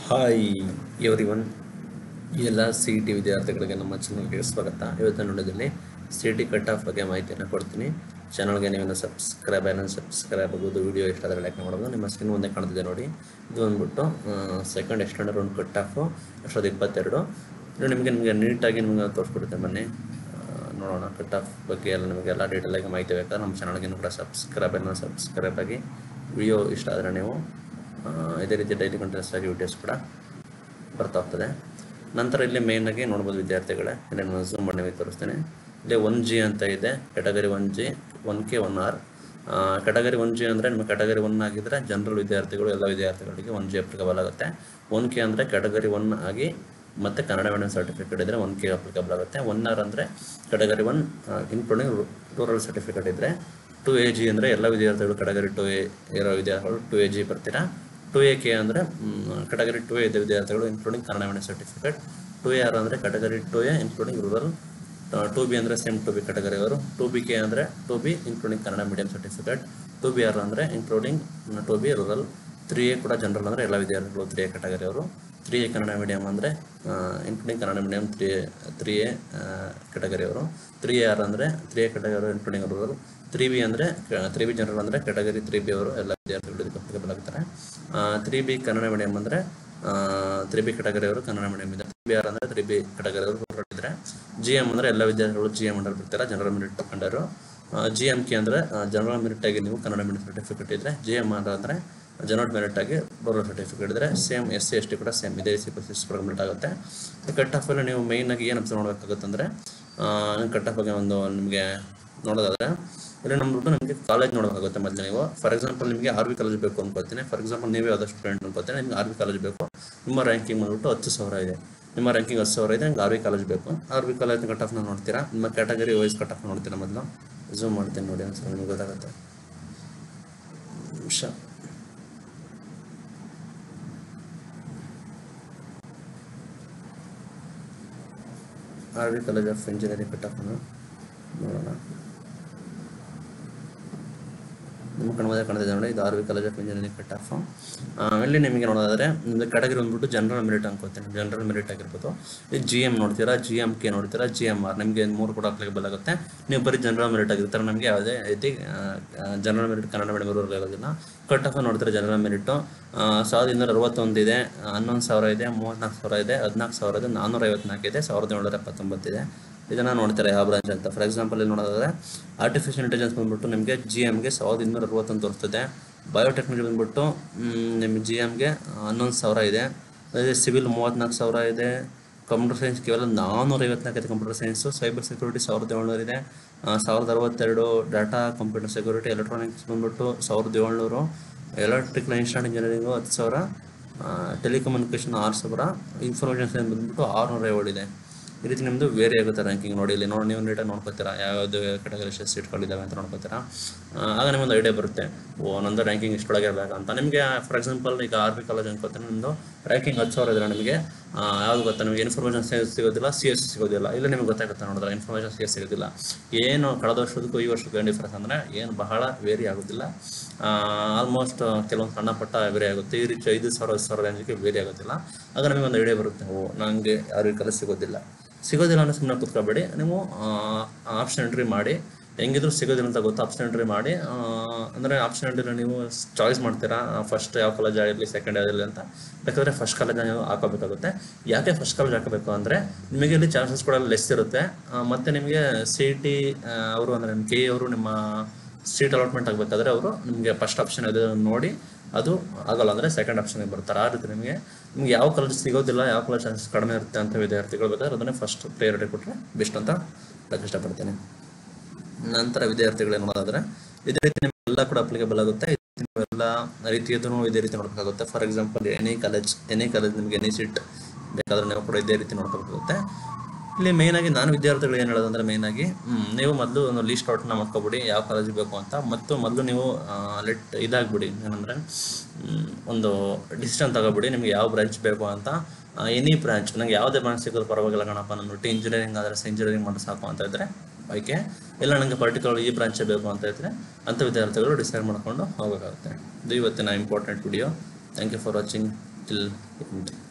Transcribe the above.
hi everyone ಎಲ್ಲ C T ವಿದ್ಯಾರ್ಥಿಗಳಿಗೆ ನಮ್ಮ ಚಾನಲ್ಗೆ ಸ್ವಾಗತ ಇವತ್ತಿನ ನೋಡೋದಲ್ಲಿ ಸಿ ಟಿ ಕಟ್ ಆಫ್ ಬಗ್ಗೆ ಮಾಹಿತಿಯನ್ನು ಕೊಡ್ತೀನಿ ಚಾನಲ್ಗೆ ನೀವೇನು ಸಬ್ಸ್ಕ್ರೈಬ್ ಏನೋ ಸಬ್ಸ್ಕ್ರೈಬ್ ಆಗೋದು ವಿಡಿಯೋ ಇಷ್ಟ ಆದರೆ ಲೈಕ್ ಮಾಡೋದು ನಿಮ್ಮ ಸ್ಕ್ರೀನ್ ಮುಂದೆ ಕಾಣ್ತಿದೆ ನೋಡಿ ಇದು ಬಂದ್ಬಿಟ್ಟು ಸೆಕೆಂಡ್ ಎಕ್ಸ್ಟೆಂಡರ್ ಒಂದು ಕಟ್ ಆಫು ಎರಡು ಸಾವಿರದ ಇಪ್ಪತ್ತೆರಡು ಇದು ನಿಮಗೆ ನಿಮಗೆ ನೀಟಾಗಿ ನಿಮಗೆ ತೋರಿಸ್ಕೊಡುತ್ತೆ ಬನ್ನಿ ಆ, ನೋಡೋಣ ಕಟ್ ಆಫ್ ಬಗ್ಗೆ ಎಲ್ಲ ನಿಮಗೆಲ್ಲ ಡೀಟೇಲಾಗಿ ಮಾಹಿತಿ ಬೇಕಾದ್ರೆ ನಮ್ಮ ಚಾನಲ್ಗೆ ಕೂಡ ಸಬ್ಸ್ಕ್ರೈಬ್ ಏನೋ ಸಬ್ಸ್ಕ್ರೈಬ್ ಆಗಿ ವಿಡಿಯೋ ಇಷ್ಟ ಆದರೆ ನೀವು ಆ, ಇದೇ ರೀತಿ ಡೈಲಿ ಕಂಟಿನ್ಯೂಸ್ ಆಗಿ ವಿಡಿಯೋಸ್ ಕೂಡ ಬರ್ತಾ ಹೋಗ್ತದೆ ನಂತರ ಇಲ್ಲಿ ಮೇನ್ ಆಗಿ ನೋಡ್ಬೋದು ವಿದ್ಯಾರ್ಥಿಗಳೇ ಇಲ್ಲಿ ನಾನು ಝೂಮ್ ಮಾಡಿ ನಿಮಗೆ ತೋರಿಸ್ತೇನೆ ಇಲ್ಲಿ ಒನ್ ಜಿ ಅಂತ ಇದೆ category one G one K one R category one G ಅಂದರೆ ನಿಮ್ಮ ಕೆಟಗರಿ ಒನ್ ಆಗಿದ್ರೆ ಜನರಲ್ ವಿದ್ಯಾರ್ಥಿಗಳು ಎಲ್ಲ ವಿದ್ಯಾರ್ಥಿಗಳಿಗೆ ಒನ್ ಜಿ ಅಪ್ಲಿಕಬಲ್ ಆಗುತ್ತೆ ಒನ್ ಕೆ ಅಂದರೆ ಕೆಟಗರಿ ಒನ್ ಆಗಿ ಮತ್ತು ಕನ್ನಡ ಮೀಡಿಯಂ ಸರ್ಟಿಫಿಕೇಟ್ ಇದ್ದರೆ ಒನ್ ಕೆ ಅಪ್ಲಿಕಬಲ್ ಆಗುತ್ತೆ ಒನ್ ಆರ್ ಅಂದರೆ category one including rural certificate ಇದ್ದರೆ ಟು ಎ ಜಿ ಅಂದರೆ ಎಲ್ಲ ವಿದ್ಯಾರ್ಥಿಗಳು ಕೆಟಗರಿ ಟು ಎ ಇರೋ ವಿದ್ಯಾರ್ಥಿಗಳು ಟು ಎ ಜಿ ಬರ್ತೀರಾ ಟು ಎ ಕೆ ಅಂದರೆ ಕೆಟಗರಿ ಟು ಎ ಇದ್ದ ವಿದ್ಯಾರ್ಥಿಗಳು including Kannada medium certificate two A R ಅಂದರೆ category two A including rural two B ಅಂದರೆ ಸೇಮ್ ಟು ಬಿ ಕೆಟಗರಿ ಅವರು ಟು ಬಿ ಕೆ ಅಂದರೆ two B including Kannada medium certificate two B R ಅಂದರೆ including two B rural three A ಕೂಡ general ಅಂದರೆ ಎಲ್ಲ ವಿದ್ಯಾರ್ಥಿಗಳು three A category ಅವರು three A Kannada medium ಅಂದರೆ including Kannada medium three three A category ಅವರು ತ್ರೀ ಎ ಆರ್ ಅಂದರೆ three A category including rural three B ಅಂದರೆ ತ್ರೀ ಬಿ ಜನರಲ್ ಅಂದರೆ ಕೆಟಗರಿ ತ್ರೀ ಬಿ ಅವರು ಎಲ್ಲ ವಿದ್ಯಾರ್ಥಿಗಳು ಇದಕ್ಕೆ applicable ಆಗ್ತಾರೆ ತ್ರೀ ಬಿ ಕನ್ನಡ ಮೀಡಿಯಂ ಅಂದರೆ ತ್ರೀ ಬಿ ಕೆಟಗರಿ ಅವರು ಕನ್ನಡ ಮೀಡಿಯಂ ಇದೆ ತ್ರೀ ಬಿ ಆರ್ ಅಂದರೆ ತ್ರೀ ಬಿ ಕೆಟಗರಿ ಅವರು ಹೊರಟಿದ್ದಾರೆ ಜಿ ಎಮ್ ಅಂದರೆ ಎಲ್ಲ ವಿದ್ಯಾರ್ಥಿಗಳು ಜಿ ಎಮ್ ಅಂಡರ್ ಬರ್ತಾರೆ ಜನರಲ್ ಮೆರಿಟ್ ತಗೊಂಡರು ಜಿ ಎಮ್ ಕೆ ಅಂದರೆ ಜನರಲ್ ಮೆರಿಟ್ ಆಗಿ ನೀವು ಕನ್ನಡ ಮೀಡಿಯಂ ಸರ್ಟಿಫಿಕೇಟ್ ಇದ್ದರೆ ಜಿ ಎಮ್ ಆರ್ ಅಂದರೆ ಜನರಲ್ ಮೆರಿಟ್ ಆಗಿ ರೂರಲ್ ಸರ್ಟಿಫಿಕೇಟ್ ಇದ್ದರೆ same S C S T ಕೂಡ ಸೇಮ್ ಇದೇ ಸಿ ಪ್ರೊಸೆಸ್ ಕಂಪ್ಲೀಟ್ ಆಗುತ್ತೆ ಕಟ್ ಆಫಲ್ಲಿ ನೀವು ಮೈನ್ ಆಗಿ ಏನು ಅಬ್ಸರ್ವ್ ಮಾಡಬೇಕಾಗುತ್ತೆ ಅಂದರೆ ಕಟ್ ಆಫ್ ಬಗ್ಗೆ ಒಂದು ನಿಮಗೆ ನೋಡೋದಾದ್ರೆ ಇಲ್ಲಿ ನಮ್ದು ನಿಮಗೆ ಕಾಲೇಜ್ ನೋಡಬೇಕಾಗುತ್ತೆ ಮೊದಲು ನೀವು ಫಾರ್ ಎಕ್ಸಾಂಪಲ್ ನಿಮಗೆ ಆರ್ ವಿ ಕಾಲೇಜ್ ಬೇಕು ಅನ್ಕೋತೀನಿ ಫಾರ್ ಎಕ್ಸಾಂಪಲ್ ನೀವೇ ಯಾವ್ದೋ ಸ್ಟೂಡೆಂಟ್ ಅನ್ಕೋತೀನಿ ನಿಮ್ಗೆ ಆರ್ ವಿ ಕಾಲೇಜ್ ಬೇಕು ನಿಮ್ಮ ರ್ಯಾಂಕಿಂಗ್ ಬಂದ್ಬಿಟ್ಟು ಹತ್ತು ಸಾವಿರ ಇದೆ ನಿಮ್ಮ ರ್ಯಾಂಕಿಂಗ್ ಹತ್ತು ಸಾವಿರ ಇದೆ ನಿಮ್ಗೆ ಆರ್ ವಿ ಕಾಲೇಜ್ ಬೇಕು ಆರ್ ವಿ ಕಾಲೇಜ್ ಕಟ್ ಆಫ್ನ ನೋಡ್ತೀರಾ ನಿಮ್ಮ ಕ್ಯಾಟಗರಿ ವೈಸ್ ಕಟ್ ಆಫ್ ನೋಡ್ತೀರಾ ಮೊದಲು ಝೂಮ್ ಮಾಡ್ತೀನಿ ನೋಡಿ ಒಂದ್ಸಲ ನಿಮಗೆ ಗೊತ್ತಾಗುತ್ತೆ ನಿಮಿಷ R V college of engineering cut ಆಫ್ನ ನೋಡೋಣ ನಿಮ್ಮ ಕಣ್ಣ ಮುಂದೆ ಕಾಣ್ತಿದೆ ನೋಡಿ ಇದು R V college of engineering cut off ಇಲ್ಲಿ ನಿಮಗೆ ನೋಡೋದಾದ್ರೆ ನಿಮ್ದು ಕೆಟಗರಿ ಬಂದ್ಬಿಟ್ಟು ಜನರಲ್ ಮೆರಿಟ್ ಅನ್ಕೋತೀನಿ ಜನರಲ್ ಮೆರಿಟ್ ಆಗಿರ್ಬೋದು ಇದು ಜಿ ಎಮ್ ನೋಡ್ತೀರಾ ಜಿ ಎಮ್ ಕೆ ನೋಡ್ತೀರಾ ಜಿ ಎಮ್ ಆರ್ ನಿಮಗೆ ಮೂರು ಕೂಡ ಅಪ್ಲಿಕಬಲ್ ಆಗುತ್ತೆ ನೀವು ಬರೀ ಜನರಲ್ ಮೆರಿಟ್ ಆಗಿರ್ತಾರೆ ನಮಗೆ ಯಾವುದೇ ರೀತಿ general merit Kannada medium rural ಇರೋದಿಲ್ಲ ಕಟ್ ಆಫ್ ನೋಡ್ತೀರಾ ಜನರಲ್ ಮೆರಿಟು ಸಾವಿರದ ಇನ್ನೂರ ಅರವತ್ತೊಂದು ಇದೆ ಹನ್ನೊಂದು ಸಾವಿರ ಇದೆ ಮೂವತ್ತ್ನಾಲ್ಕು ಸಾವಿರ ಇದೆ ಹದಿನಾಲ್ಕು ಸಾವಿರ ಇದೆ ನಾನ್ನೂರ ಐವತ್ನಾಲ್ಕು ಇದೆ ಸಾವಿರದ ಏಳ್ನೂರ ಎಪ್ಪತ್ತೊಂಬತ್ತಿದೆ ಇದನ್ನು ನೋಡ್ತಾರೆ ಯಾವ ಬ್ರಾಂಚ್ ಅಂತ ಫಾರ್ ಎಕ್ಸಾಂಪಲ್ ಇಲ್ಲಿ ನೋಡೋದಾದ್ರೆ ಆರ್ಟಿಫಿಷಿಯಲ್ ಇಂಟೆಲಿಜೆನ್ಸ್ ಬಂದ್ಬಿಟ್ಟು ನಿಮಗೆ ಜಿ ಎಮ್ಗೆ ಸಾವಿರದ ಇನ್ನೂರ ಅರವತ್ತೊಂದು ತೋರಿಸ್ತದೆ ಬಯೋಟೆಕ್ನಾಲಜಿ ಬಂದ್ಬಿಟ್ಟು ನಿಮಗೆ ಜಿ ಎಮ್ಗೆ ಹನ್ನೊಂದು ಸಾವಿರ ಇದೆ ಅದೇ ಸಿವಿಲ್ ಮೂವತ್ತ್ನಾಲ್ಕು ಸಾವಿರ ಇದೆ ಕಂಪ್ಯೂಟರ್ ಸೈನ್ಸ್ ಕೇವಲ ನಾನ್ನೂರ ಐವತ್ನಾಲ್ಕು ಇದೆ ಕಂಪ್ಯೂಟರ್ ಸೈನ್ಸು ಸೈಬರ್ ಸೆಕ್ಯೂರಿಟಿ ಸಾವಿರದ ಏಳ್ನೂರು ಇದೆ ಆ, ಸಾವಿರದ ಅರವತ್ತೆರಡು ಡಾಟಾ ಕಂಪ್ಯೂಟರ್ ಸೆಕ್ಯೂರಿಟಿ ಎಲೆಕ್ಟ್ರಾನಿಕ್ಸ್ ಬಂದ್ಬಿಟ್ಟು ಸಾವಿರದ ಏಳ್ನೂರು ಎಲೆಕ್ಟ್ರಿಕಲ್ ಇನ್ಸ್ಟಾಂಟ್ ಇಂಜಿನಿಯರಿಂಗು ಹತ್ತು ಸಾವಿರ ಟೆಲಿಕಮ್ಯುನಿಕೇಷನ್ ಆರು ಸಾವಿರ ಇನ್ಫಾರ್ಮೇಷನ್ ಸೈನ್ಸ್ ಬಂದ್ಬಿಟ್ಟು ಆರುನೂರ ಏಳು ಇದೆ ಈ ರೀತಿ ನಿಮ್ಮದು ವೇರಿ ಆಗುತ್ತೆ ರ್ಯಾಂಕಿಂಗ್ ನೋಡಿ ಇಲ್ಲಿ ನೋಡಿ ನೀವು ನೀಟಾಗಿ ನೋಡ್ಕೊತೀರಾ ಯಾವ್ಯಾವುದು ಕೆಟಗರಿ ಎಷ್ಟು ಸೀಟ್ಗಳಿದ್ದಾವೆ ಅಂತ ನೋಡ್ಕೊತೀರಾ ಆ, ಆಗ ನಿಮ್ಮೊಂದು ಐಡಿಯಾ ಬರುತ್ತೆ ಓ ನಂದು ರ್ಯಾಂಕಿಂಗ್ ಇಷ್ಟೊಳಗೆ ಇರಬೇಕು ಅಂತ ನಿಮಗೆ ಫಾರ್ ಎಕ್ಸಾಂಪಲ್ ಈಗ ಆರ್ ಬಿ ಕಾಲೇಜ್ ಅನ್ಕೋತೀನಿ ನಿಮ್ಮದು ರ್ಯಾಂಕಿಂಗ್ ಹತ್ತು ಸಾವಿರ ಇದ್ರೆ ನಿಮಗೆ ಆ, ಯಾವ್ದು ಗೊತ್ತಾ ನಿಮಗೆ ಇನ್ಫಾರ್ಮೇಷನ್ ಸೈನ್ಸ್ ಸಿಗೋದಿಲ್ಲ ಸಿ ಎಸ್ ಸಿಗೋದಿಲ್ಲ ಇಲ್ಲ ನಿಮಗೆ ಗೊತ್ತಾಗುತ್ತೆ ನೋಡಿದ್ರೆ ಇನ್ಫಾರ್ಮೇಷನ್ ಸಿ ಎಸ್ ಸಿಗೋದಿಲ್ಲ ಏನು ಕಳೆದ ವರ್ಷದಕ್ಕೂ ಈ ವರ್ಷಕ್ಕೂ ಏನು ಡಿಫ್ರೆನ್ಸ್ ಅಂದರೆ ಏನು ಬಹಳ ವೇರಿ ಆಗೋದಿಲ್ಲ ಆಲ್ಮೋಸ್ಟ್ ಕೆಲವೊಂದು ಸಣ್ಣ ಪಟ್ಟ ವೇರಿ ಆಗುತ್ತೆ ಈ ರೀತಿ ಐದು ಸಾವಿರ ಹತ್ತು ಸಾವಿರ ರೇಂಜ್ಗೆ ವೇರಿ ಆಗೋದಿಲ್ಲ ಆಗ ನಿಮಗೆ ಒಂದು ಐಡಿಯಾ ಬರುತ್ತೆ ಓ ನನಗೆ ಯಾರು ಕಾಲೇಜ್ ಸಿಗೋದಿಲ್ಲ ಸಿಗೋದಿಲ್ಲ ಅನ್ನೋ ಸುಮ್ಮನೆ ಕೂತ್ಕೊಬೇಡಿ ನೀವು ಆಪ್ಷನ್ ಎಂಟ್ರಿ ಮಾಡಿ ಹೆಂಗಿದ್ರು ಸಿಗೋದಿಲ್ಲ ಅಂತ ಗೊತ್ತು ಆಪ್ಷನ್ ಎಂಟ್ರಿ ಮಾಡಿ ಆ, ಅಂದ್ರೆ ಆಪ್ಷನ್ ಎಂಟ್ರಿ ನೀವು ಚಾಯ್ಸ್ ಮಾಡ್ತೀರಾ ಫಸ್ಟ್ ಯಾವ ಕಾಲೇಜ್ ಆಗಿರಲಿ ಸೆಕೆಂಡ್ ಆಗಿರಲಿ ಅಂತ ಬೇಕಾದ್ರೆ ಫಸ್ಟ್ ಕಾಲೇಜ್ ನೀವು ಹಾಕೋಬೇಕಾಗುತ್ತೆ ಯಾಕೆ ಫಸ್ಟ್ ಕಾಲೇಜ್ ಹಾಕಬೇಕು ಅಂದರೆ ನಿಮಗೆ ಇಲ್ಲಿ ಚಾನ್ಸಸ್ ಕೂಡ ಲೆಸ್ ಇರುತ್ತೆ ಆ, ಮತ್ತೆ ನಿಮಗೆ ಸಿ ಟಿ ಅವರು ಅಂದರೆ ಕೆ ಅವರು ನಿಮ್ಮ ಸೀಟ್ ಅಲಾಟ್ಮೆಂಟ್ ಆಗಬೇಕಾದ್ರೆ ಅವರು ನಿಮಗೆ ಫಸ್ಟ್ ಆಪ್ಷನ್ ಇದೆ ನೋಡಿ ಅದು ಆಗಲ್ಲ ಅಂದರೆ ಸೆಕೆಂಡ್ ಆಪ್ಷನ್ಗೆ ಬರ್ತಾರೆ ಆ ರೀತಿ ನಿಮಗೆ ನಿಮ್ಗೆ ಯಾವ ಕಾಲೇಜ್ ಸಿಗೋದಿಲ್ಲ ಯಾವ ಕಾಲೇಜ್ ಚಾನ್ಸಸ್ ಕಡಿಮೆ ಇರುತ್ತೆ ಅಂತ ವಿದ್ಯಾರ್ಥಿಗಳು ಬೇಕಾದ್ರೆ ಅದನ್ನೇ ಫಸ್ಟ್ ಪ್ರಿಯಾರಿಟಿ ಕೊಟ್ಟರೆ ಬೆಸ್ಟ್ ಅಂತ ಹೇಳಕ್ಕೆ ಇಷ್ಟಪಡ್ತೀನಿ ನಂತರ ವಿದ್ಯಾರ್ಥಿಗಳು ಏನು ಮಾಡೋದಾದ್ರೆ ಇದೇ ರೀತಿ ನಿಮ್ಗೆಲ್ಲ ಕೂಡ ಅಪ್ಲಿಕೇಬಲ್ ಆಗುತ್ತೆ ಎಲ್ಲ ರೀತಿಯದನ್ನು ಇದೇ ರೀತಿ ನೋಡಬೇಕಾಗುತ್ತೆ for example any college any college ನಿಮಗೆ ಎನಿ ಸೀಟ್ ಬೇಕಾದ್ರೆ ನೀವು ಕೂಡ ಇದೇ ರೀತಿ ನೋಡ್ಕೋಬೇಕಾಗುತ್ತೆ ಇಲ್ಲಿ ಮೇನ್ ಆಗಿ ನಾನು ವಿದ್ಯಾರ್ಥಿಗಳು ಏನು ಹೇಳೋದಂದ್ರೆ ಮೇನ್ ಆಗಿ ಹ್ಮ್, ನೀವು ಮೊದಲು ಒಂದು ಲೀಸ್ಟ್ ಔಟ್ನ ಮಾಡ್ಕೊಬಿಡಿ ಯಾವ ಕಾಲೇಜ್ ಬೇಕು ಅಂತ ಮತ್ತು ಮೊದಲು ನೀವು ಲೆಟ್ ಇದಾಗ್ಬಿಡಿ ಏನಂದ್ರೆ ಹ್ಮ್, ಒಂದು ಡಿಸಿಷನ್ ತಗೋಬಿಡಿ ನಿಮ್ಗೆ ಯಾವ ಬ್ರಾಂಚ್ ಬೇಕು ಅಂತ ಎನಿ ಬ್ರಾಂಚ್ ನಂಗೆ ಯಾವುದೇ ಬ್ರಾಂಚ್ ಸಿಗೋದು ಪರವಾಗಿಲ್ಲ ಕಣಪ್ಪ ನಾನು ಒಟ್ಟು ಇಂಜಿನಿಯರಿಂಗ್ ಆದರೆ ಇಂಜಿನಿಯರಿಂಗ್ ಮಾಡಿ ಸಾಕು ಅಂತ ಇದ್ರೆ ಆಯ್ಕೆ ಇಲ್ಲ ನನಗೆ ಪರ್ಟಿಕ್ಯುಲರ್ ಈ ಬ್ರಾಂಚೇ ಬೇಕು ಅಂತ ಇದ್ರೆ ಅಂಥ ವಿದ್ಯಾರ್ಥಿಗಳು ಡಿಸೈಡ್ ಮಾಡ್ಕೊಂಡು ಹೋಗಬೇಕಾಗುತ್ತೆ ಇದು ಇವತ್ತಿನ important video thank you for watching till end